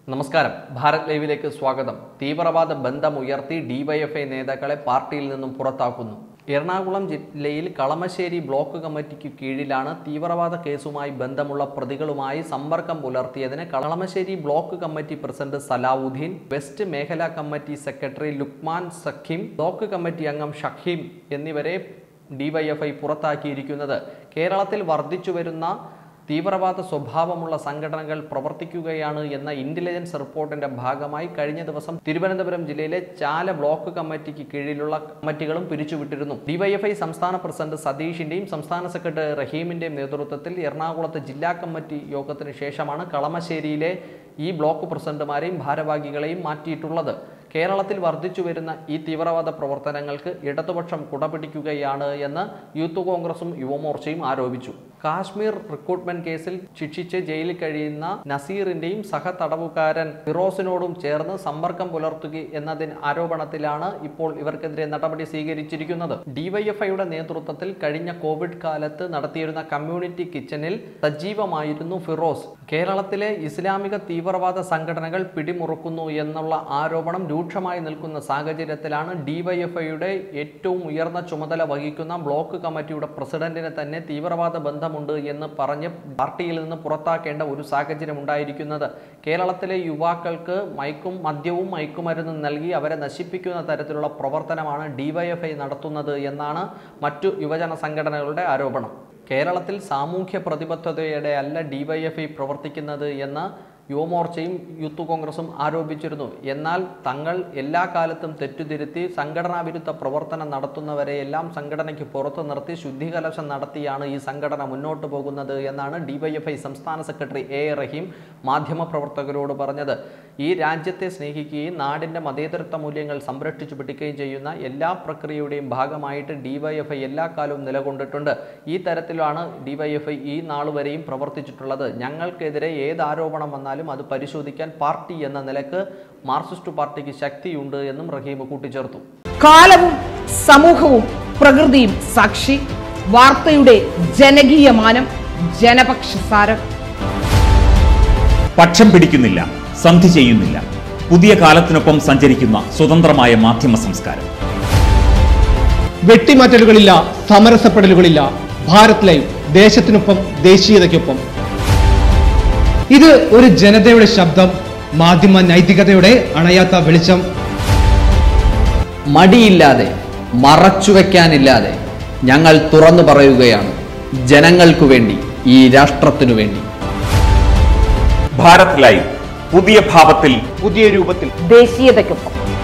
നമസ്കാരം ഭാരത് ലൈവിലേക്ക് സ്വാഗതം തീവ്രവാദ ബന്ധമുയർത്തി ഡിവൈഎഫ്ഐ നേതാക്കളെ പാർട്ടിയിൽ നിന്നും പുറത്താക്കുന്നു എറണാകുളം ജില്ലയിൽ കളമശ്ശേരി ബ്ലോക്ക് കമ്മിറ്റിക്ക് കീഴിലാണ് തീവ്രവാദ കേസുമായി ബന്ധമുള്ള പ്രതികളുമായി സമ്പർക്കം പുലർത്തിയതിന് Kalamassery block committee president Salahuddin west മേഖലാ committee secretary Lukman Sakheem block committee അംഗം ഷഹീം എന്നിവരെ ഡിവൈഎഫ്ഐ പുറത്താക്കിയിരിക്കുന്നത് കേരളത്തിൽ വർദ്ധിച്ചു വരുന്ന തീവ്രവാദ സ്വഭാവമുള്ള സംഘടനകൾ പ്രവർത്തിക്കുകയാണ് എന്ന ഇന്റലിജൻസ് റിപ്പോർട്ടിന്റെ ഭാഗമായി കഴിഞ്ഞ ദിവസം തിരുവനന്തപുരം ജില്ലയിലെ ചാല ബ്ലോക്ക് കമ്മിറ്റിക്ക് കീഴിലുള്ള കമ്മിറ്റികളും പിരിച്ചുവിട്ടിരുന്നു ഡിവൈഎഫ്ഐ സംസ്ഥാന പ്രസിഡന്റ് സതീഷിന്റെയും സംസ്ഥാന സെക്രട്ടറി റഹീമിന്റെയും നേതൃത്വത്തിൽ എറണാകുളത്ത് ജില്ലാ കമ്മിറ്റി യോഗത്തിന് ശേഷമാണ് കളമശ്ശേരിയിലെ ഈ ബ്ലോക്ക് പ്രസിഡന്റുമാരെയും ഭാരവാഹികളെയും മാറ്റിയിട്ടുള്ളത് കേരളത്തിൽ വർദ്ധിച്ചു വരുന്ന ഈ തീവ്രവാദ പ്രവർത്തനങ്ങൾക്ക് ഇടതുപക്ഷം കുടപിടിക്കുകയാണ് എന്ന് യൂത്ത് കോൺഗ്രസും യുവമോർച്ചയും ആരോപിച്ചു കാശ്മീർ റിക്രൂട്ട്മെന്റ് കേസിൽ ശിക്ഷിച്ച് ജയിലിൽ കഴിയുന്ന നസീറിന്റെയും സഹതടവുകാരൻ ഫിറോസിനോടും ചേർന്ന് സമ്പർക്കം പുലർത്തുക എന്നതിന് ആരോപണത്തിലാണ് ഇപ്പോൾ ഇവർക്കെതിരെ നടപടി സ്വീകരിച്ചിരിക്കുന്നത് ഡിവൈഎഫ്ഐയുടെ നേതൃത്വത്തിൽ കഴിഞ്ഞ കോവിഡ് കാലത്ത് നടത്തിയിരുന്ന കമ്മ്യൂണിറ്റി കിച്ചണിൽ സജീവമായിരുന്നു ഫിറോസ് കേരളത്തിലെ ഇസ്ലാമിക തീവ്രവാദ സംഘടനകൾ പിടിമുറുക്കുന്നു എന്നുള്ള ആരോപണം രൂക്ഷമായി നിൽക്കുന്ന സാഹചര്യത്തിലാണ് ഡിവൈഎഫ്ഐയുടെ ഏറ്റവും ഉയർന്ന ചുമതല വഹിക്കുന്ന ബ്ലോക്ക് കമ്മിറ്റിയുടെ പ്രസിഡന്റിനെ തന്നെ തീവ്രവാദ ബന്ധമുണ്ട് എന്ന് പറഞ്ഞ് പാർട്ടിയിൽ നിന്ന് പുറത്താക്കേണ്ട ഒരു സാഹചര്യം ഉണ്ടായിരിക്കുന്നത് കേരളത്തിലെ യുവാക്കൾക്ക് മയക്കും മദ്യവും മയക്കുമരുന്നും നൽകി അവരെ നശിപ്പിക്കുന്ന തരത്തിലുള്ള പ്രവർത്തനമാണ് ഡിവൈഎഫ്ഐ നടത്തുന്നത് എന്നാണ് മറ്റു യുവജന സംഘടനകളുടെ ആരോപണം കേരളത്തിൽ സാമൂഹ്യ പ്രതിബദ്ധതയുടെ അല്ല ഡിവൈഎഫ്ഐ പ്രവർത്തിക്കുന്നത് എന്ന് യുവമോർച്ചയും യൂത്ത് കോൺഗ്രസും ആരോപിച്ചിരുന്നു എന്നാൽ തങ്ങൾ എല്ലാ കാലത്തും തെറ്റുതിരുത്തി സംഘടനാ വിരുദ്ധ പ്രവർത്തനം നടത്തുന്നവരെയെല്ലാം സംഘടനയ്ക്ക് പുറത്തു നിർത്തി ശുദ്ധികലശം നടത്തിയാണ് ഈ സംഘടന മുന്നോട്ട് പോകുന്നത് എന്നാണ് ഡിവൈഎഫ്ഐ സംസ്ഥാന സെക്രട്ടറി എ എ റഹീം മാധ്യമപ്രവർത്തകരോട് പറഞ്ഞത് ഈ രാജ്യത്തെ സ്നേഹിക്കുകയും നാടിൻ്റെ മതേതരത്വ മൂല്യങ്ങൾ സംരക്ഷിച്ചു പിടിക്കുകയും ചെയ്യുന്ന എല്ലാ പ്രക്രിയയുടെയും ഭാഗമായിട്ട് ഡിവൈഎഫ്ഐ എല്ലാ കാലവും നിലകൊണ്ടിട്ടുണ്ട് ഈ തരത്തിലാണ് ഡിവൈഎഫ്ഐ ഈ നാൾ വരെയും പ്രവർത്തിച്ചിട്ടുള്ളത് ഞങ്ങൾക്കെതിരെ ഏത് ആരോപണം വന്നാലും അത് പരിശോധിക്കാൻ പാർട്ടി എന്ന നിലക്ക് മാർക്സിസ്റ്റ് പാർട്ടിക്ക് ശക്തിയുണ്ട് എന്നും റഹീം കൂട്ടിച്ചേർത്തു കാലവും സമൂഹവും പ്രകൃതിയും സാക്ഷി വാർത്തയുടെ ജനകീയ മാനം ജനപക്ഷസാരം പക്ഷം പിടിക്കുന്നില്ല സന്ധി ചെയ്യുന്നില്ല പുതിയ കാലത്തിനൊപ്പം സഞ്ചരിക്കുന്ന സ്വതന്ത്രമായ മാധ്യമ സംസ്കാരം വെട്ടിമാറ്റലുകളില്ല സമരസപ്പെടലുകളില്ല ഭാരത് ലൈവ് ദേശത്തിനൊപ്പം ദേശീയതയ്ക്കൊപ്പം ഇത് ഒരു ജനതയുടെ ശബ്ദം മാധ്യമ നൈതികതയുടെ അണയാത്ത വെളിച്ചം മടിയില്ലാതെ മറച്ചുവെക്കാനില്ലാതെ ഞങ്ങൾ തുറന്നു പറയുകയാണ് ജനങ്ങൾക്കു വേണ്ടി ഈ രാഷ്ട്രത്തിനു വേണ്ടി ഭാരത് ലൈവ് പുതിയ ഭാവത്തിൽ പുതിയ രൂപത്തിൽ ദേശീയതയ്ക്കൊപ്പം